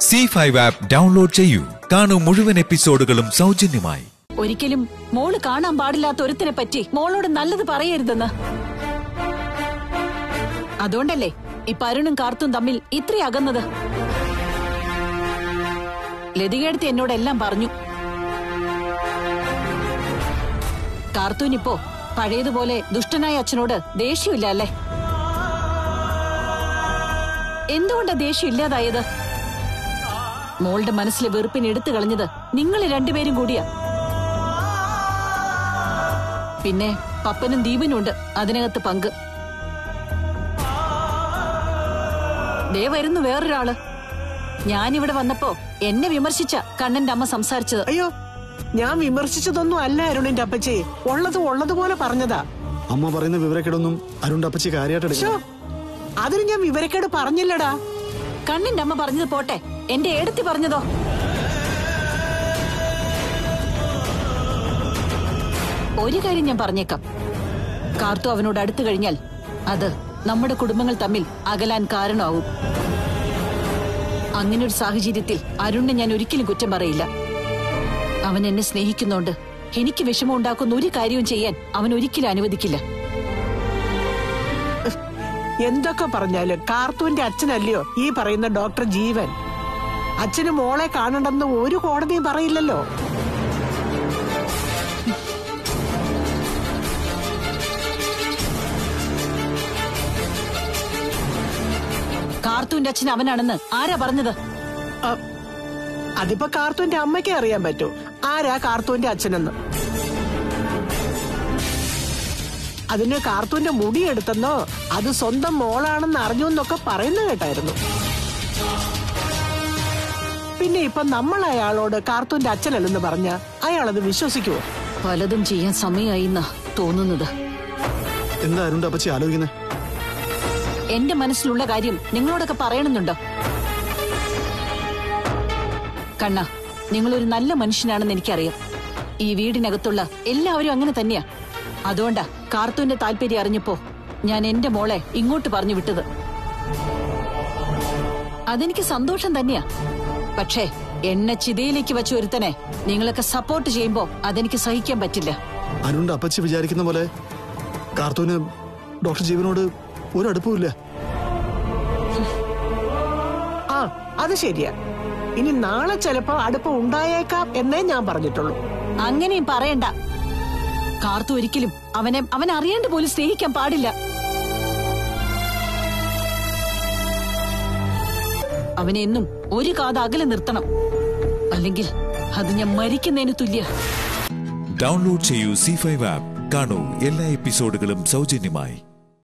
C five app download ചെയ്യൂ കാണൂ മുഴുവൻ എപ്പിസോഡുകളും സൗജന്യമായി ഒരിക്കലും മോള് കാണാൻ പാടില്ലാത്ത ഒരുത്തിനെ പറ്റി മോളോട് നല്ലത് പറയരുതെന്ന് അതുകൊണ്ടല്ലേ ഇപ്പൊ അരുണും കാർത്തും തമ്മിൽ ഇത്ര അകന്നത് ലതികേടത്തി എന്നോട് എല്ലാം പറഞ്ഞു കാർത്തൂനിപ്പോ പഴയതുപോലെ ദുഷ്ടനായ അച്ഛനോട് ദേഷ്യമില്ല അല്ലേ എന്തുകൊണ്ടാ ദേഷ്യം ഇല്ലാതായത് മോളുടെ മനസ്സിലെ വെറുപ്പിന് എടുത്തു കളഞ്ഞത് നിങ്ങൾ രണ്ടുപേരും കൂടിയാ പിന്നെ പപ്പനും ദീപനും ഉണ്ട് അതിനകത്ത് പങ്ക് ദേ വരുന്നു വേറൊരാള് ഞാനിവിടെ വന്നപ്പോ എന്നെ വിമർശിച്ച കണ്ണന്റെ അമ്മ സംസാരിച്ചത് അയ്യോ ഞാൻ വിമർശിച്ചതൊന്നും അല്ല അരുണിന്റെ അപ്പച്ചി ഉള്ളത് ഉള്ളതുപോലെ പറഞ്ഞതാ അമ്മ പറയുന്ന വിവരക്കേടൊന്നും അരുണിന്റെ അപ്പച്ചി കാര്യമായിട്ട് ശ്ശോ, എടുക്കണം അതിന് ഞാൻ വിവരക്കേട് പറഞ്ഞില്ലടാ കണ്ണന്റെ അമ്മ പറഞ്ഞത് പോട്ടെ എന്റെ ഏടത്തി പറഞ്ഞതോ ഒരു കാര്യം ഞാൻ പറഞ്ഞേക്കാം കാർത്തു അവനോട് അടുത്തു കഴിഞ്ഞാൽ അത് നമ്മുടെ കുടുംബങ്ങൾ തമ്മിൽ അകലാൻ കാരണമാവും അങ്ങനെ ഒരു സാഹചര്യത്തിൽ അരുണിനെ ഞാൻ ഒരിക്കലും കുറ്റം പറയില്ല അവൻ എന്നെ സ്നേഹിക്കുന്നോണ്ട് എനിക്ക് വിഷമം ഉണ്ടാക്കുന്ന ഒരു കാര്യവും ചെയ്യാൻ അവൻ ഒരിക്കലും അനുവദിക്കില്ല എന്തൊക്കെ പറഞ്ഞാലും കാർത്തൂന്റെ അച്ഛനല്ലയോ ഈ പറയുന്ന ഡോക്ടർ ജീവൻ അച്ഛന് മോളെ കാണണ്ടെന്ന് ഒരു കോടതിയും പറയില്ലല്ലോ കാർത്തുവിന്റെ അച്ഛൻ അവനാണെന്ന് ആരാ പറഞ്ഞത് അ, അതിപ്പോ കാർത്തൂന്റെ അമ്മയ്ക്ക് അറിയാൻ പറ്റൂ ആരാ കാർത്തൂന്റെ അച്ഛനെന്ന് അതിന് കാർത്തൂന്റെ മുടി എടുത്തെന്നോ അത് സ്വന്തം മോളാണെന്ന് അറിഞ്ഞു എന്നൊക്കെ പറയുന്ന കേട്ടായിരുന്നു പിന്നെ ഇപ്പൊ നമ്മൾ അയാളോട് കാർത്തൂന്റെ അച്ഛനല്ലെന്ന് പറഞ്ഞ അയാളത് വിശ്വസിക്കുവോ പലതും ചെയ്യാൻ സമയമായി എന്നാ തോന്നുന്നത് എന്താ അരുണിന്റെ അപ്പച്ചി ആലോചിക്കുന്നത് എന്റെ മനസ്സിലുള്ള കാര്യം നിങ്ങളോടൊക്കെ പറയണമെന്നുണ്ടോ കണ്ണ നിങ്ങളൊരു നല്ല മനുഷ്യനാണെന്ന് എനിക്കറിയാം ഈ വീടിനകത്തുള്ള എല്ലാവരും അങ്ങനെ തന്നെയാ അതുകൊണ്ടാ കാർത്തൂന്റെ താല്പര്യം അറിഞ്ഞപ്പോ ഞാൻ എന്റെ മോളെ ഇങ്ങോട്ട് പറഞ്ഞു വിട്ടത് അതെനിക്ക് സന്തോഷം തന്നെയാ പക്ഷേ എന്നെ ചിതയിലേക്ക് വെച്ച ഒരുത്തനെ നിങ്ങളൊക്കെ സപ്പോർട്ട് ചെയ്യുമ്പോ അതെനിക്ക് സഹിക്കാൻ പറ്റില്ല അരുണിന്റെ അപ്പച്ചി വിചാരിക്കുന്ന പോലെ കാർത്തൂന് ഡോക്ടർ ജീവനോട് ഒരു അടുപ്പമില്ല ആ അത് ശരിയാ ഇനി നാളെ ചിലപ്പോ അടുപ്പം ഉണ്ടായേക്കാം എന്നേ ഞാൻ പറഞ്ഞിട്ടുള്ളൂ അങ്ങനെയും പറയണ്ട കാർത്തു ഒരിക്കലും അവനെ അവൻ അറിയാണ്ട് പോലും സ്നേഹിക്കാൻ പാടില്ല അവനെ എന്നും ഒരു കാത് അകലെ നിർത്തണം അല്ലെങ്കിൽ അത് ഞാൻ മരിക്കുന്നതിന് തുല്യ ഡൗൺലോഡ് ചെയ്യൂ സി ഫൈവ് ആപ്പ് കാണൂ എല്ലാ എപ്പിസോഡുകളും സൗജന്യമായി